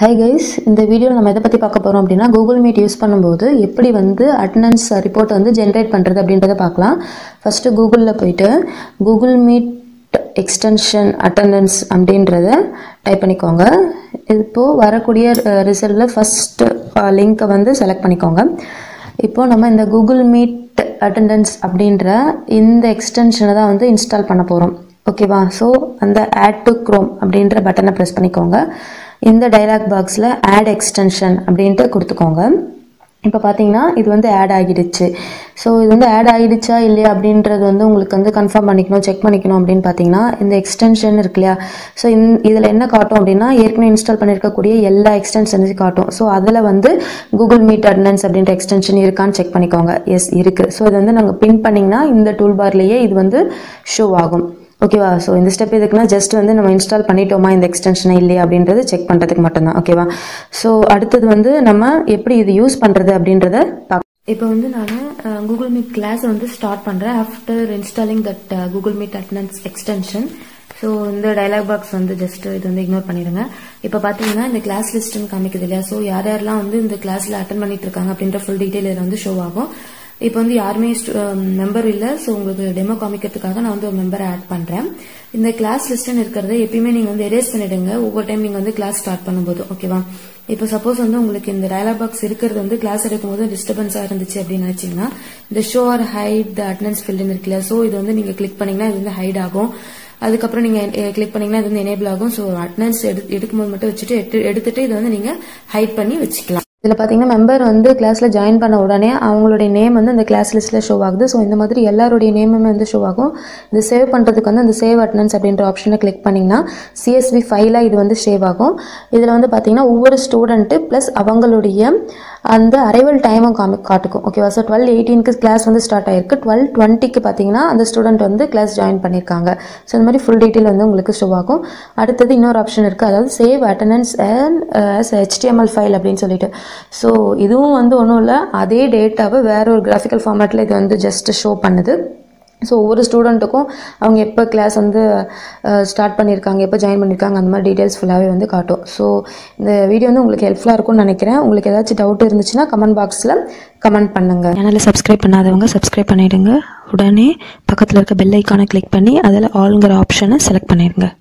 hi guys இந்த வீடியோவில் நம்ம எதை பற்றி பார்க்க போகிறோம் அப்படின்னா கூகுள் மீட் யூஸ் பண்ணும்போது எப்படி வந்து அட்டண்டன்ஸ் ரிப்போர்ட் வந்து ஜென்ரேட் பண்ணுறது அப்படின்றத பார்க்கலாம் ஃபஸ்ட்டு கூகுளில் போயிட்டு கூகுள் மீட் எக்ஸ்டென்ஷன் அட்டண்டன்ஸ் அப்படின்றத டைப் பண்ணிக்கோங்க இப்போது வரக்கூடிய ரிசல்ட்டில் ஃபஸ்ட்டு லிங்க்கை வந்து செலக்ட் பண்ணிக்கோங்க இப்போது நம்ம இந்த கூகுள் மீட் அட்டண்டன்ஸ் அப்படின்ற இந்த எக்ஸ்டென்ஷனை தான் வந்து இன்ஸ்டால் பண்ண போகிறோம் ஓகேவா ஸோ அந்த ஆட் டு க்ரோம் அப்படின்ற பட்டனை ப்ரெஸ் பண்ணிக்கோங்க இந்த டைலாக் பாக்ஸில் ஆட் எக்ஸ்டென்ஷன் அப்படின்ட்டு கொடுத்துக்கோங்க இப்போ பார்த்தீங்கன்னா இது வந்து ஆட் ஆகிடுச்சு ஸோ இது வந்து ஆட் ஆகிடுச்சா இல்லையா அப்படின்றது வந்து உங்களுக்கு வந்து கன்ஃபார்ம் பண்ணிக்கணும் செக் பண்ணிக்கணும் அப்படின்னு பார்த்தீங்கன்னா இந்த எக்ஸ்டென்ஷன் இருக்கு இல்லையா ஸோ இந் இதில் என்ன காட்டும் அப்படின்னா ஏற்கனவே இன்ஸ்டால் பண்ணியிருக்கக்கூடிய எல்லா எக்ஸ்டென்ஷன்ஸையும் காட்டும் ஸோ அதில் வந்து கூகுள் மீட் அட்டனன்ஸ் அப்படின்ற எக்ஸ்டென்ஷன் இருக்கான்னு செக் பண்ணிக்கோங்க எஸ் இருக்குது ஸோ இது வந்து நாங்கள் பின் பண்ணிங்கன்னா இந்த டூல் பார்லேயே இது வந்து ஷோ ஆகும் ஓகேவா ஸோ இந்த ஸ்டெப் எதுக்குன்னா ஜஸ்ட் வந்து நம்ம இன்ஸ்டால் பண்ணிட்டோமா இந்த எக்ஸ்டென்ஷனை இல்லையா அப்படின்றது செக் பண்ணுறதுக்கு மட்டும்தான் ஓகேவா ஸோ அடுத்தது வந்து நம்ம எப்படி இது யூஸ் பண்ணுறது அப்படின்றத பார்க்க இப்போ வந்து நான் கூகுள் மீட் கிளாஸ் வந்து ஸ்டார்ட் பண்ணுறேன் after installing that Google Meet attendance extension so இந்த டைலாக் பாக்ஸ் வந்து ஜஸ்ட் இது வந்து இக்னோர் பண்ணிடுங்க இப்போ பார்த்தீங்கன்னா இந்த கிளாஸ் லிஸ்ட்னு காமிக்குது இல்லையா ஸோ யார் யாரெல்லாம் வந்து இந்த கிளாஸில் அட்டன் பண்ணிட்டு இருக்காங்க அப்படின்ற ஃபுல் டீட்டெயில் இதில் வந்து ஷோ ஆகும் இப்போ வந்து யாருமே மெம்பர் இல்லை ஸோ உங்களுக்கு டெமோ காமிக்கிறதுக்காக நான் வந்து ஒரு மெம்பரை ஆட் பண்ணுறேன் இந்த கிளாஸ் லிஸ்ட்னு இருக்கிறத எப்பயுமே நீங்கள் வந்து எரேஸ் பண்ணிடுங்க ஒவ்வொரு டைம் நீங்கள் வந்து கிளாஸ் ஸ்டார்ட் பண்ணும்போது ஓகேவா இப்போ சப்போஸ் வந்து உங்களுக்கு இந்த டயலாக் பாக்ஸ் இருக்கிறது வந்து கிளாஸ் எடுக்கும்போது டிஸ்டர்பன்ஸாக இருந்துச்சு அப்படின்னு நினைச்சீங்கன்னா இந்த show or hide the attendance ஃபில்டுன்னு இருக்குல்ல ஸோ இது வந்து நீங்கள் கிளிக் பண்ணீங்கன்னா இது வந்து ஹைட் ஆகும் அதுக்கப்புறம் நீங்க கிளிக் பண்ணீங்கன்னா இது வந்து எனேபிள் ஆகும் ஸோ அட்டனன்ஸ் எடு எடுக்கும்போது மட்டும் வச்சுட்டு எடுத்துட்டு இதை வந்து நீங்க ஹைட் பண்ணி வச்சுக்கலாம் இதில் பார்த்தீங்கன்னா மெம்பர் வந்து கிளாஸில் ஜாயின் பண்ண உடனே அவங்களுடைய நேம் வந்து அந்த கிளாஸ் லிஸ்ட்டில் ஷோ ஆகுது ஸோ இந்த மாதிரி எல்லாருடைய நேமுமே வந்து ஷோ ஆகும் இது சேவ் பண்ணுறதுக்கு வந்து அந்த சேவ் அட்டனன்ஸ் அப்படின்ற ஆப்ஷனை கிளிக் பண்ணிங்கன்னா சிஎஸ்வி ஃபைலாக இது வந்து சேவ் ஆகும் இதில் வந்து பார்த்தீங்கன்னா ஒவ்வொரு ஸ்டூடெண்ட்டு ப்ளஸ் அவங்களுடைய அந்த அரைவல் டைமும் காமி காட்டுக்கும் ஓகேவா ஸோ டுவெல் எயிட்டீனுக்கு கிளாஸ் வந்து ஸ்டார்ட் ஆயிருக்கு டுவெல் டுவெண்ட்டிக்கு பார்த்தீங்கன்னா அந்த ஸ்டூடெண்ட் வந்து கிளாஸ் ஜாயின் பண்ணியிருக்காங்க ஸோ இந்த மாதிரி ஃபுல் டீட்டெயில் வந்து உங்களுக்கு ஷோ ஆகும் அடுத்தது இன்னொரு ஆப்ஷன் இருக்குது அதாவது save attendance and as HTML file அப்படின்னு சொல்லிட்டு ஸோ இதுவும் வந்து ஒன்றும் இல்லை அதே டேட்டாவை வேற ஒரு கிராஃபிக்கல் ஃபார்மேட்டில் இது வந்து ஜஸ்ட் ஷோ பண்ணுது ஸோ ஒவ்வொரு ஸ்டூடெண்ட்டுக்கும் அவங்க எப்போ கிளாஸ் வந்து ஸ்டார்ட் பண்ணியிருக்காங்க எப்போ ஜாயின் பண்ணியிருக்காங்க அந்த மாதிரி டீட்டெயில்ஸ் ஃபுல்லாகவே வந்து காட்டும் ஸோ இந்த வீடியோ வந்து உங்களுக்கு ஹெல்ப்ஃபுல்லாக இருக்கும்னு நினைக்கிறேன் உங்களுக்கு ஏதாச்சும் டவுட் இருந்துச்சுன்னா கமெண்ட் பாக்ஸில் கமெண்ட் பண்ணுங்கள் சேனலை சப்ஸ்கிரைப் பண்ணாதவங்க சப்ஸ்கிரைப் பண்ணிடுங்க உடனே பக்கத்தில் இருக்க பெல் ஐக்கானை கிளிக் பண்ணி அதில் ஆளுங்கிற ஆப்ஷனை செலக்ட் பண்ணிடுங்க